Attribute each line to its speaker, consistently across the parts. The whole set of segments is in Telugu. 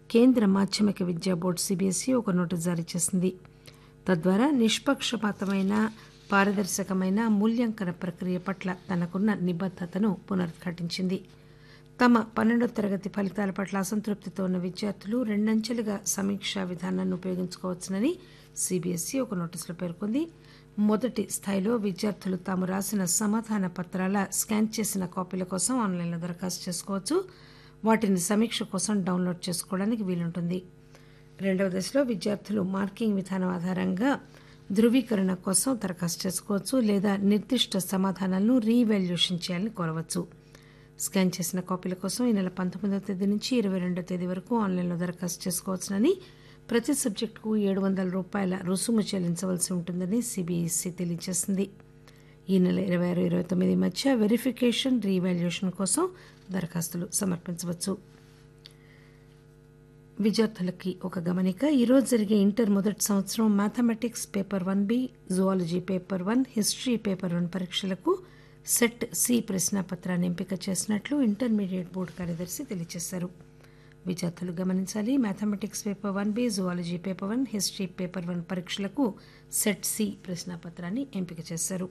Speaker 1: కేంద్ర మాధ్యమిక విద్యా బోర్డు సిబిఎస్ఈ ఒక నోటీసు జారీ చేసింది తద్వారా నిష్పక్షపాతమైన పారదర్శకమైన మూల్యాంకన ప్రక్రియ పట్ల తనకున్న నిబద్దతను పునరుద్ఘాటించింది తమ పన్నెండో తరగతి ఫలితాల పట్ల అసంతృప్తితో ఉన్న విద్యార్థులు రెండంచెలుగా సమీక్షా విధానాన్ని ఉపయోగించుకోవచ్చునని సిబిఎస్ఈ ఒక నోటీసులో పేర్కొంది మొదటి స్థాయిలో విద్యార్థులు తాము రాసిన సమాధాన పత్రాల స్కాన్ చేసిన కాపీల కోసం ఆన్లైన్లో దరఖాస్తు చేసుకోవచ్చు వాటిని సమీక్ష కోసం డౌన్లోడ్ చేసుకోవడానికి వీలుంటుంది రెండవ దశలో విద్యార్థులు మార్కింగ్ విధానం ఆధారంగా ధృవీకరణ కోసం దరఖాస్తు చేసుకోవచ్చు లేదా నిర్దిష్ట సమాధానాలను రీవాల్యుయేషన్ చేయాలని కోరవచ్చు స్కాన్ చేసిన కాపీల కోసం ఈ నెల పంతొమ్మిదవ తేదీ నుంచి ఇరవై రెండవ తేదీ వరకు ఆన్లైన్లో దరఖాస్తు చేసుకోవచ్చునని ప్రతి సబ్జెక్టుకు ఏడు వందల రూపాయల రుసుము చెల్లించవలసి ఉంటుందని సిబిఎస్ఈ తెలియజేసింది ఈ నెల ఇరవై ఆరు ఇరవై తొమ్మిది మధ్య వెరిఫికేషన్ రీవాల్యుయేషన్ కోసం దరఖాస్తులు సమర్పించవచ్చు విద్యార్థులకి ఒక గమనిక ఈరోజు జరిగే ఇంటర్ మొదటి సంవత్సరం mathematics paper one B zoology paper one history paper one పరీక్షలకు సెట్ సి ప్రశ్నాపత్రాన్ని ఎంపిక చేసినట్లు ఇంటర్మీడియట్ బోర్డు కార్యదర్శి తెలియజేశారు విద్యార్థులు గమనించాలి mathematics paper one B zoology paper one history paper one పరీక్షలకు సెట్ సి ప్రశ్నాపత్రాన్ని ఎంపిక చేశారు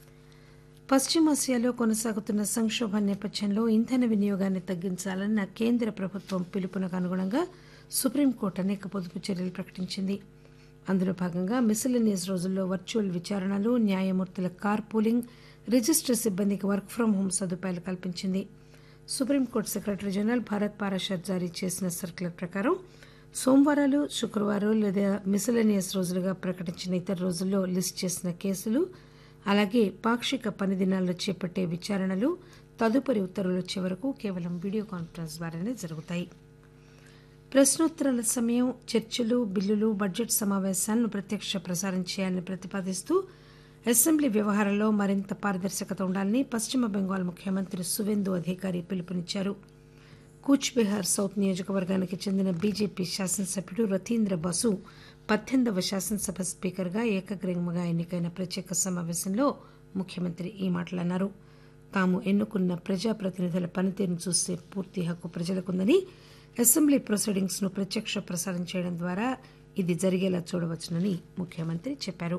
Speaker 1: పశ్చిమాసియాలో కొనసాగుతున్న సంక్షోభం నేపథ్యంలో ఇంధన వినియోగాన్ని తగ్గించాలన్న కేంద్ర ప్రభుత్వం పిలుపునకు అనుగుణంగా సుప్రీంకోర్టు అనేక పొదుపు చర్యలు ప్రకటించింది అందులో భాగంగా మిసిలినియస్ రోజుల్లో వర్చువల్ విచారణలు న్యాయమూర్తుల కార్ పూలింగ్ రిజిస్టర్ సిబ్బందికి వర్క్ ఫ్రం హోం సదుపాయాలు కల్పించింది Supreme Court secretary general Bharat Parashar జారీ చేసిన సర్క్యులర్ ప్రకారం సోమవారాలు శుక్రవారం లేదా మిసిలేనియస్ రోజులుగా ప్రకటించిన ఇతర రోజుల్లో లిస్ట్ చేసిన కేసులు అలాగే పాక్షిక పని దినాల్లో చేపట్టే విచారణలు తదుపరి ఉత్తర్వులు వచ్చే వరకు కేవలం వీడియో కాన్ఫరెన్స్ ద్వారానే జరుగుతాయి ప్రశ్నోత్తరాల సమయం చర్చలు బిల్లులు బడ్జెట్ సమావేశాలను ప్రత్యక్ష ప్రసారం చేయాలని ప్రతిపాదిస్తూ అసెంబ్లీ వ్యవహారాల్లో మరింత పారదర్శకత ఉండాలని పశ్చిమ బెంగాల్ ముఖ్యమంత్రి సువేందు అధికారి పిలుపునిచ్చారు కూచ్ బెహార్ సౌత్ నియోజకవర్గానికి చెందిన బీజేపీ శాసనసభ్యుడు రతీంద్ర బసు పద్దెనిమిదవ శాసనసభ స్పీకర్గా ఏకగ్రీవంగా ఎన్నికైన ప్రత్యేక సమావేశంలో ముఖ్యమంత్రి ఈ మాటలన్నారు తాము ఎన్నుకున్న ప్రజాప్రతినిధుల పనితీరును చూసే పూర్తి హక్కు ప్రజలకుందని అసెంబ్లీ ప్రొసీడింగ్స్ ను ప్రత్యక్ష ప్రసారం చేయడం ద్వారా ఇది జరిగేలా చూడవచ్చునని ముఖ్యమంత్రి చెప్పారు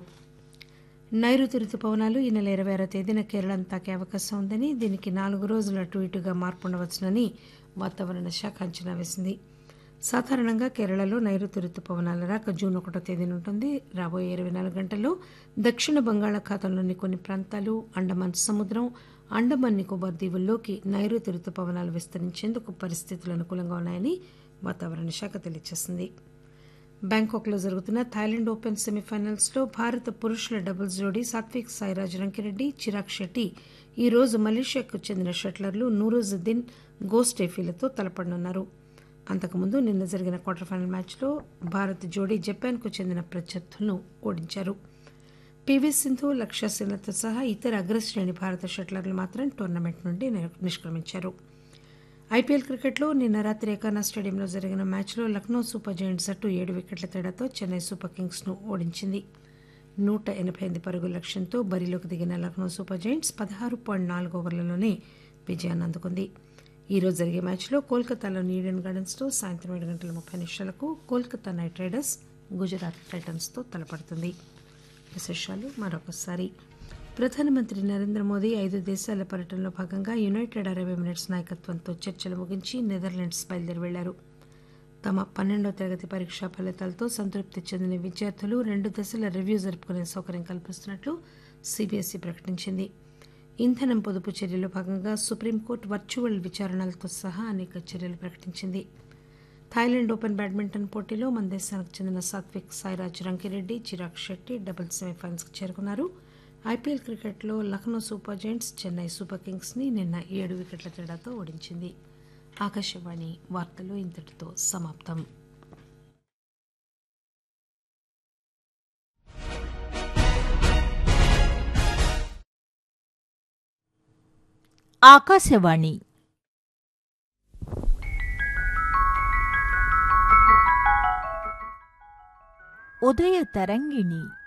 Speaker 1: నైరుతి రుతుపవనాలు ఈ నెల ఇరవై ఆరో తేదీన కేరళను తాకే అవకాశం ఉందని దీనికి నాలుగు రోజుల అటు ఇటుగా మార్పు ఉండవచ్చునని వాతావరణ శాఖ అంచనా వేసింది సాధారణంగా కేరళలో నైరుతి రుతుపవనాల రాక జూన్ ఒకటో తేదీన ఉంటుంది రాబోయే ఇరవై నాలుగు గంటల్లో దక్షిణ బంగాళాఖాతంలోని కొన్ని ప్రాంతాలు అండమాన్ సముద్రం అండమాన్ నికోబార్ దీవుల్లోకి నైరుతి రుతుపవనాలు విస్తరించేందుకు పరిస్థితులు అనుకూలంగా ఉన్నాయని వాతావరణ శాఖ తెలియజేసింది బ్యాంకాక్ లో జరుగుతున్న థాయిలాండ్ ఓపెన్ సెమీఫైనల్స్ లో భారత పురుషుల డబుల్స్ జోడీ సాత్విక్ సాయిరాజ్ రంకిరెడ్డి చిరాగ్ షెట్టి ఈ రోజు మలేషియాకు చెందిన షట్లర్లు నూరుజుద్దీన్ గోస్టేఫీలతో తలపడనున్నారు అంతకుముందు నిన్న జరిగిన క్వార్టర్ ఫైనల్ మ్యాచ్లో భారత్ జోడీ జపాన్కు చెందిన ప్రత్యర్థులను ఓడించారు పివి సింధు లక్ష్య సేనతో సహా ఇతర అగ్రశ్రేణి భారత షట్లర్లు మాత్రం టోర్నమెంట్ నుండి నిష్క్రమించారు ఐపీఎల్ క్రికెట్లో నిన్న రాత్రి ఏకానా స్టేడియంలో జరిగిన మ్యాచ్లో లక్నో సూపర్ జైంట్స్ జట్టు ఏడు వికెట్ల తేడాతో చెన్నై సూపర్ కింగ్స్ ను ఓడించింది నూట ఎనభై ఎనిమిది పరుగుల లక్ష్యంతో బరిలోకి దిగిన లక్నో సూపర్ జైంట్స్ పదహారు పాయింట్ నాలుగు ఓవర్లలోనే విజయాన్ని అందుకుంది ఈ రోజు జరిగే మ్యాచ్లో కోల్కతాలోని ఈడెన్ గార్డెన్స్లో సాయంత్రం ఏడు గంటల ముప్పై నిమిషాలకు కోల్కతా నైట్ రైడర్స్ గుజరాత్ టైటన్స్తో తలపడుతుంది విశేషాలు మరొకసారి ప్రధానమంత్రి నరేంద్ర మోదీ ఐదు దేశాల పర్యటనలో భాగంగా యునైటెడ్ అరబ్ ఎమిరేట్స్ నాయకత్వంతో చర్చలు ముగించి నెదర్లాండ్స్ బయలుదేరి వెళ్లారు తమ పన్నెండో తరగతి పరీక్షా ఫలితాలతో సంతృప్తి చెందిన విద్యార్థులు రెండు దశల రివ్యూ జరుపుకునే సౌకర్యం కల్పిస్తున్నట్లు సిబిఎస్ఈ ప్రకటించింది ఇంధనం పొదుపు చర్యలో భాగంగా సుప్రీంకోర్టు వర్చువల్ విచారణలతో సహా అనేక చర్యలు ప్రకటించింది థాయిలాండ్ ఓపెన్ బ్యాడ్మింటన్ పోటీలో మన దేశానికి చెందిన సాత్విక్ సాయిరాజ్ రంకిరెడ్డి చిరాగ్ శెట్టి డబుల్ సెమీఫైనల్స్కి చేరుకున్నారు ఐపీఎల్ క్రికెట్లో Lucknow Super Giants Chennai Super కింగ్స్ని నిన్న ఏడు వికెట్ల తేడాతో ఓడించింది ఆకాశవాణి వార్తలు ఇంతటితో సమాప్తం
Speaker 2: ఆకాశవాణి ఉదయ తరంగిణి